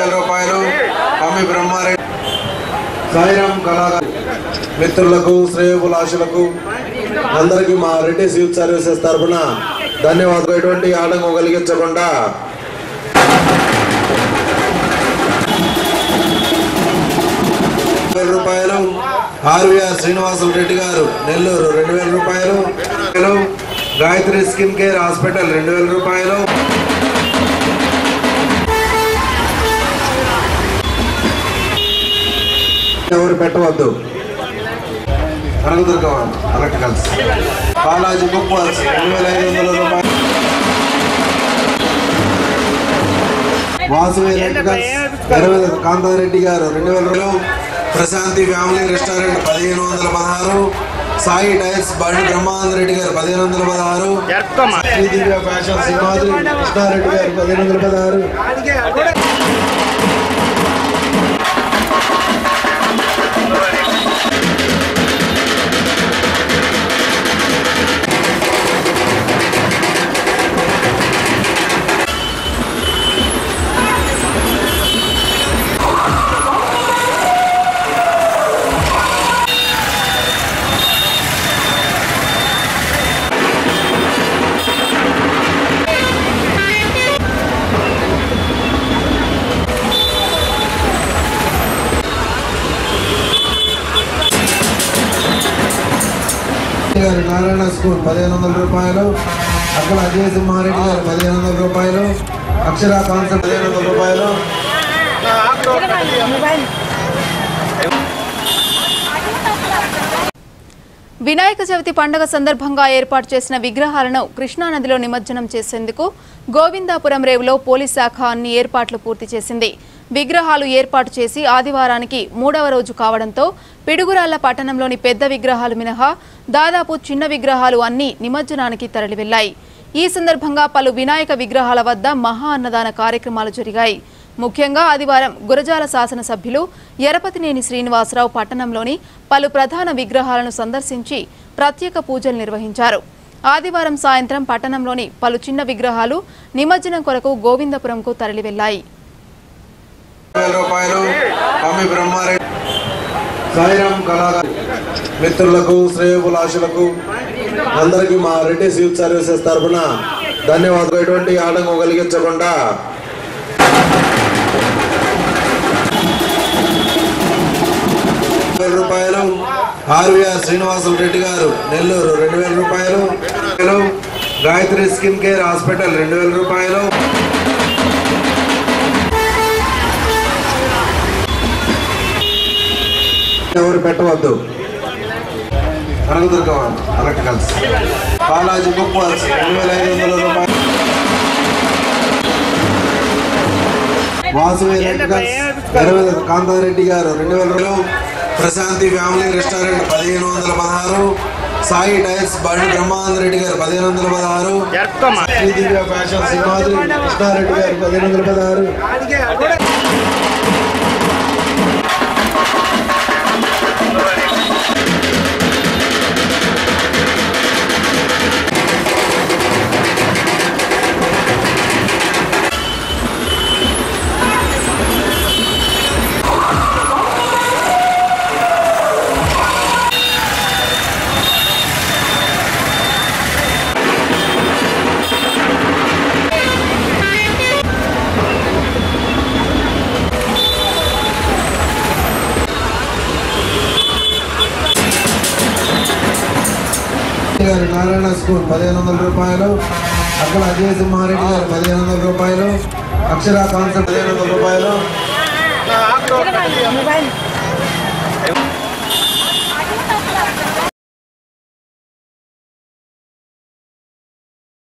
రూపాయలు కమ్మి బ్రహ్మారెడ్డి సాయిరామ్ కళాకారు మిత్రులకు శ్రేయోభిలాషులకు అందరికీ మా రెడ్డి సివిల్ సర్వీసెస్ తరఫున ధన్యవాదాలు ఎటువంటి ఆటంకం కలిగించకుండా వేల రూపాయలు ఆర్వీఆర్ శ్రీనివాసులు రెడ్డి గారు నెల్లూరు రెండు వేల రూపాయలు గాయత్రి స్కిన్ కేర్ హాస్పిటల్ రెండు వేల రూపాయలు ఎవరు పెట్టవద్దు Kanakadurga electricals Balaji book walls రెండు వేల ఐదు వందల రూపాయలు వాసవి ఎలక్ట్రికల్స్ ఇరవై కాంతారెడ్డి గారు రెండు వేల రూపాయలు ప్రశాంతి ఫ్యామిలీ రెస్టారెంట్ పదిహేను వందల పదహారు సాయి టైర్స్ బండి బ్రహ్మానంద రెడ్డి గారు పదిహేను వందల పదహారు శ్రీ దివ్య ఫ్యాషన్ సింహాద్రి కృష్ణారెడ్డి గారు పదిహేను వందల పదహారు గారు నారాయణ స్కూల్ పదిహేను వందల రూపాయలు అక్కడ అజయ్ సింహారెడ్డి గారు పదిహేను వందల రూపాయలు అక్షర కాన్సెప్ట్ పదిహేను వందల రూపాయలు వినాయక చవితి పండుగ సందర్భంగా ఏర్పాటు చేసిన విగ్రహాలను కృష్ణానదిలో నిమజ్జనం చేసేందుకు గోవిందాపురం రేవులో పోలీస్ శాఖ అన్ని ఏర్పాట్లు పూర్తి చేసింది విగ్రహాలు ఏర్పాటు చేసి ఆదివారానికి మూడవ రోజు కావడంతో పిడుగురాళ్ల పట్టణంలోని పెద్ద విగ్రహాలు మినహా దాదాపు చిన్న విగ్రహాలు అన్ని నిమజ్జనానికి తరలివెళ్లాయి ఈ సందర్భంగా పలు వినాయక విగ్రహాల వద్ద మహా అన్నదాన కార్యక్రమాలు జరిగాయి ముఖ్యంగా ఆదివారం గురజాల శాసనసభ్యులు ఎరపతినేని శ్రీనివాసరావు పట్టణంలోని పలు ప్రధాన విగ్రహాలను సందర్శించి ప్రత్యేక పూజలు నిర్వహించారు ఆదివారం సాయంత్రం పట్టణంలోని పలు చిన్న విగ్రహాలు నిమజ్జనం కొరకు గోవిందపురంకు తరలివెళ్లాయి వేల రూపాయలు కమ్మి బ్రహ్మారెడ్డి సాయిరామ్ కళాకారు మిత్రులకు శ్రేయోభిలాషులకు అందరికీ మా రెడ్డి సివిల్ సర్వీసెస్ తరఫున ధన్యవాదాలు ఎటువంటి ఆటంకం కలిగించకుండా వేల రూపాయలు ఆర్వీఆర్ శ్రీనివాసులు రెడ్డి గారు నెల్లూరు రెండు వేల రూపాయలు గాయత్రి స్కిన్ కేర్ హాస్పిటల్ రెండు వేల రూపాయలు ఎవరు పెట్టవద్దు Kanakadurga electricals Balaji book walls రెండు వేల ఐదు వందల రూపాయలు వాసవి ఎలక్ట్రికల్స్ ఇరవై కాంతారెడ్డి గారు రెండు వేల రూపాయలు ప్రశాంతి ఫ్యామిలీ రెస్టారెంట్ పదిహేను వందల పదహారు సాయి టైర్స్ బండి బ్రహ్మానంద రెడ్డి గారు పదిహేను వందల పదహారు శ్రీ దివ్య ఫ్యాషన్ సింహాద్రి కృష్ణారెడ్డి గారు పదిహేను వందల పదహారు గారు నారాయణ స్కూల్ పదిహేను వందల రూపాయలు అక్కడ అజయ్ సింహారెడ్డి గారు పదిహేను వందల రూపాయలు అక్షర కాన్సెప్ట్ పదిహేను వందల రూపాయలు